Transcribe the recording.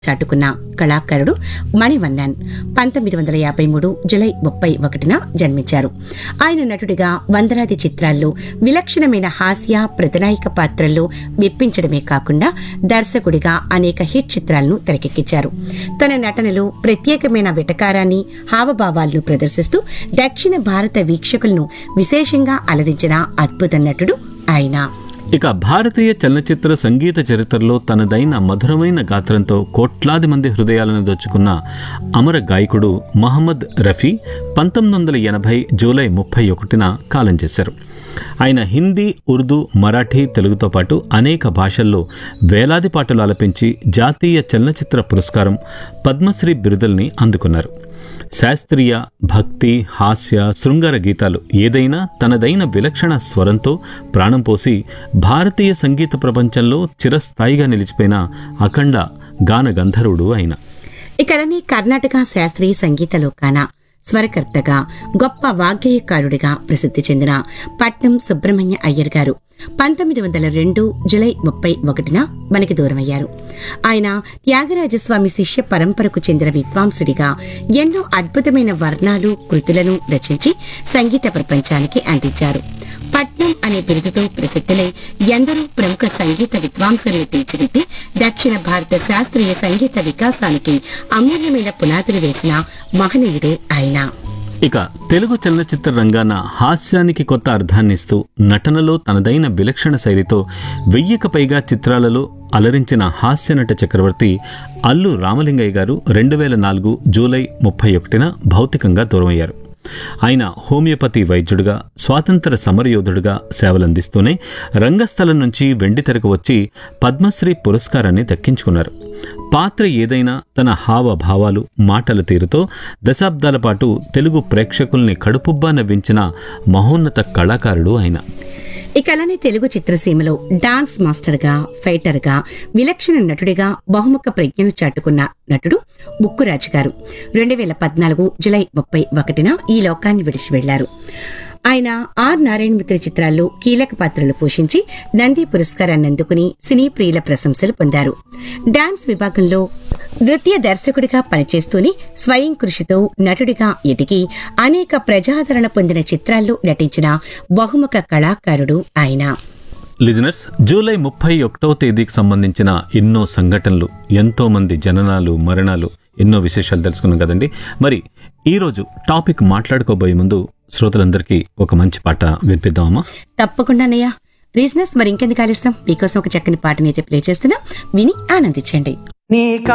చాటుకున్న కళాకారుడు మణివన్నన్ పంతొమ్మిది వందల యాభై మూడు జులై ముప్పై ఒకటిన జన్మించారు ఆయన నటుడిగా వందలాది చిత్రాల్లో విలక్షణమైన హాస్య ప్రతినాయక పాత్రల్లో మెప్పించడమే కాకుండా దర్శకుడిగా అనేక హిట్ చిత్రాలను తెరకెక్కించారు తన నటనలో ప్రత్యేకమైన వెటకారాన్ని హావభావాలను ప్రదర్శిస్తూ దక్షిణ భారత వీక్షకులను విశేషంగా అలరించిన అద్భుత నటుడు ఆయన ఇక భారతీయ చలనచిత్ర సంగీత చరిత్రలో తనదైన మధురమైన గాత్రంతో కోట్లాది మంది హృదయాలను దోచుకున్న అమర గాయకుడు మహమ్మద్ రఫీ పంతొమ్మిది వందల ఎనభై జూలై ముప్పై ఒకటిన కాలం చేశారు ఆయన హిందీ ఉర్దూ మరాఠీ తెలుగుతో పాటు అనేక భాషల్లో వేలాది పాటలు ఆలపించి జాతీయ చలనచిత్ర పురస్కారం పద్మశ్రీ బిరుదుల్ని అందుకున్నారు శాస్త్రీయ భక్తి హాస్య శృంగార గీతాలు ఏదైనా తనదైన విలక్షణ స్వరంతో ప్రాణం పోసి భారతీయ సంగీత ప్రపంచంలో చిరస్థాయిగా నిలిచిపోయిన అఖండ గాన గంధర్వుడు ఆయన ఇకలని కర్ణాటక శాస్త్రీయ సంగీత లోకాన స్వరకర్తగా గొప్ప వాగ్గేయకారుడిగా ప్రసిద్ధి చెందిన పట్నం సుబ్రహ్మణ్య అయ్యర్ గారు పంతొమ్మిది వందల రెండు జులై ముప్పై ఒకటిన మనకి దూరమయ్యారు ఆయన త్యాగరాజస్వామి శిష్య పరంపరకు చెందిన విద్వాంసుడిగా ఎన్నో అద్భుతమైన వర్ణాలు కృతులను రచించి సంగీత ప్రపంచానికి అందించారు పట్నం అనే బిరుదుతో ప్రసిద్ధులై ఎందరో ప్రముఖ సంగీత విద్వాంసులను తీర్చిదిద్ది దక్షిణ భారత శాస్త్రీయ సంగీత వికాసానికి అమూల్యమైన పునాదులు వేసిన మహనీయుడే ఆయన ఇక తెలుగు చలనచిత్ర రంగాన హాస్యానికి కొత్త అర్థాన్నిస్తూ నటనలో తనదైన విలక్షణ శైలితో వెయ్యికి పైగా చిత్రాలలో అలరించిన హాస్యనట చక్రవర్తి అల్లు రామలింగయ్య గారు రెండు వేల నాలుగు జూలై ముప్పై ఒకటిన భౌతికంగా దూరమయ్యారు ఆయన హోమియోపతి వైద్యుడిగా స్వాతంత్ర సమరయోధుడిగా సేవలందిస్తూనే రంగస్థలం నుంచి వెండితెరకు వచ్చి పద్మశ్రీ పురస్కారాన్ని దక్కించుకున్నారు పాత్ర ఏదైనా తన హావభావాలు మాటల తీరుతో దశాబ్దాల పాటు తెలుగు ప్రేక్షకుల్ని కడుపుబ్బా నవ్వించిన మహోన్నత కళాకారుడు ఆయన ఇక అలానే తెలుగు చిత్రసీమలో డాన్స్ మాస్టర్గా ఫైటర్గా విలక్షణ నటుడిగా బహుముఖ ప్రజ్ఞను చాటుకున్న నటుడు ముక్కురాజు గారు రెండు వేల పద్నాలుగు జులై ముప్పై ఒకటిన ఈ లోకాన్ని విడిచి వెళ్లారు ఆయన ఆర్ నారాయణమిత్ర చిత్రాల్లో కీలక పాత్రలు పోషించి నంది పురస్కారాన్ని అందుకుని సినీ ప్రియుల ప్రశంసలు పొందారు డాన్స్ విభాగంలో నృత్య దర్శకుడిగా పనిచేస్తూనే స్వయం కృషితో నటుడిగా ఎదిగి అనేక ప్రజాదరణ పొందిన చిత్రాల్లో నటించిన బహుముఖ కళాకారుడు ఆయన లిజనర్స్ జూలై ముప్పై ఒకటవ తేదీకి సంబంధించిన ఎన్నో సంఘటనలు ఎంతో మంది జననాలు మరణాలు ఎన్నో విశేషాలు తెలుసుకున్నాం కదండి మరి ఈరోజు టాపిక్ మాట్లాడుకోబోయే ముందు శ్రోతలందరికీ ఒక మంచి పాట వినిపిద్దామా తప్పకుండానయ్యా రీజనర్స్ మరి ఇంకెందుకు ఆలస్యం మీకోసం ఒక చక్కని పాటనైతే ప్లే చేస్తున్నా విని ఆనందించండి నీ